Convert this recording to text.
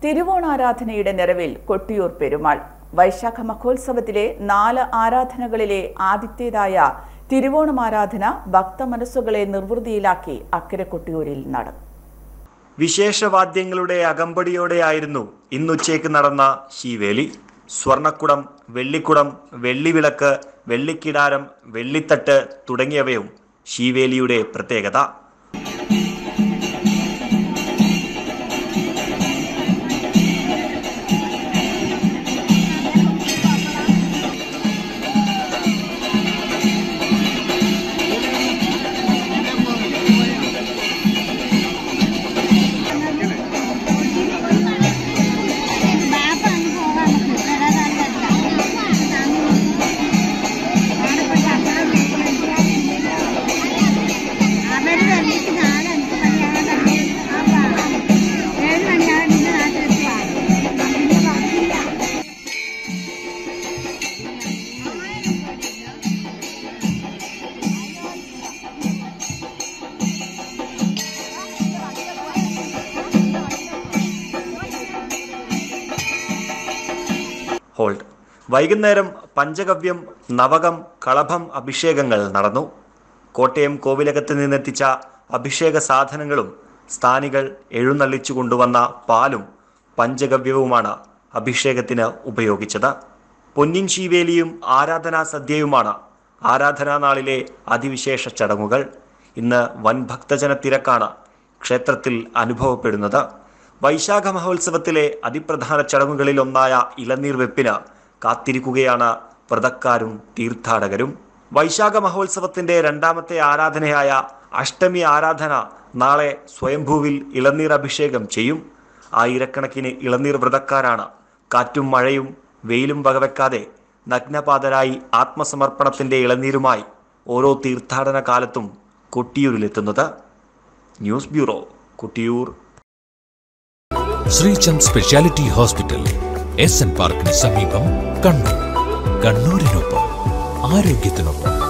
തിരുവോണാരാധനയുടെ നിറവിൽ കൊട്ടിയൂർ പെരുമാൾ വൈശാഖ മഹോത്സവത്തിലെ നാല് ആരാധനകളിലെ ആദ്യത്തേതായ തിരുവോണമാരാധന ഭക്തമനസ്സുകളെ നിർവൃതിയിലാക്കി അക്കരെ കൊട്ടിയൂരിൽ നടന്നു വിശേഷവാദ്യങ്ങളുടെ അകമ്പടിയോടെയായിരുന്നു ഇന്നുച്ചയ്ക്ക് നടന്ന ശീവേലി സ്വർണക്കുടം വെള്ളിക്കുടം വെള്ളിവിളക്ക് വെള്ളിക്കിടാരം വെള്ളിത്തട്ട് തുടങ്ങിയവയും ശീവേലിയുടെ പ്രത്യേകത ഹോൾഡ് വൈകുന്നേരം പഞ്ചഗവ്യം നവകം കളഭം അഭിഷേകങ്ങൾ നടന്നു കോട്ടയം കോവിലകത്ത് നിന്നെത്തിച്ച അഭിഷേക സാധനങ്ങളും സ്ഥാനികൾ എഴുന്നള്ളിച്ചു കൊണ്ടുവന്ന പാലും പഞ്ചഗവ്യവുമാണ് അഭിഷേകത്തിന് ഉപയോഗിച്ചത് പൊന്നിൻ ശീവേലിയും ആരാധനാ സദ്യയുമാണ് ആരാധനാ നാളിലെ അതിവിശേഷ ചടങ്ങുകൾ ഇന്ന് വൻ ഭക്തജന തിരക്കാണ് ക്ഷേത്രത്തിൽ അനുഭവപ്പെടുന്നത് വൈശാഖ മഹോത്സവത്തിലെ അതിപ്രധാന ചടങ്ങുകളിൽ ഒന്നായ ഇളനീർ വെപ്പിന് കാത്തിരിക്കുകയാണ് വ്രതക്കാരും തീർത്ഥാടകരും വൈശാഖ മഹോത്സവത്തിന്റെ രണ്ടാമത്തെ ആരാധനയായ അഷ്ടമി ആരാധന നാളെ സ്വയംഭൂവിൽ ഇളനീർ അഭിഷേകം ചെയ്യും ആയിരക്കണക്കിന് ഇളനീർ വ്രതക്കാരാണ് കാറ്റും മഴയും വെയിലും വകവെക്കാതെ നഗ്നപാതരായി ആത്മസമർപ്പണത്തിന്റെ ഇളനീരുമായി ഓരോ തീർത്ഥാടന കാലത്തും കൊട്ടിയൂരിലെത്തുന്നത് news bureau Kottiyoor Sreechand speciality hospital S N പാർക്കിന് സമീപം കണ്ണൂർ കണ്ണൂരിനൊപ്പം ആരോഗ്യത്തിനൊപ്പം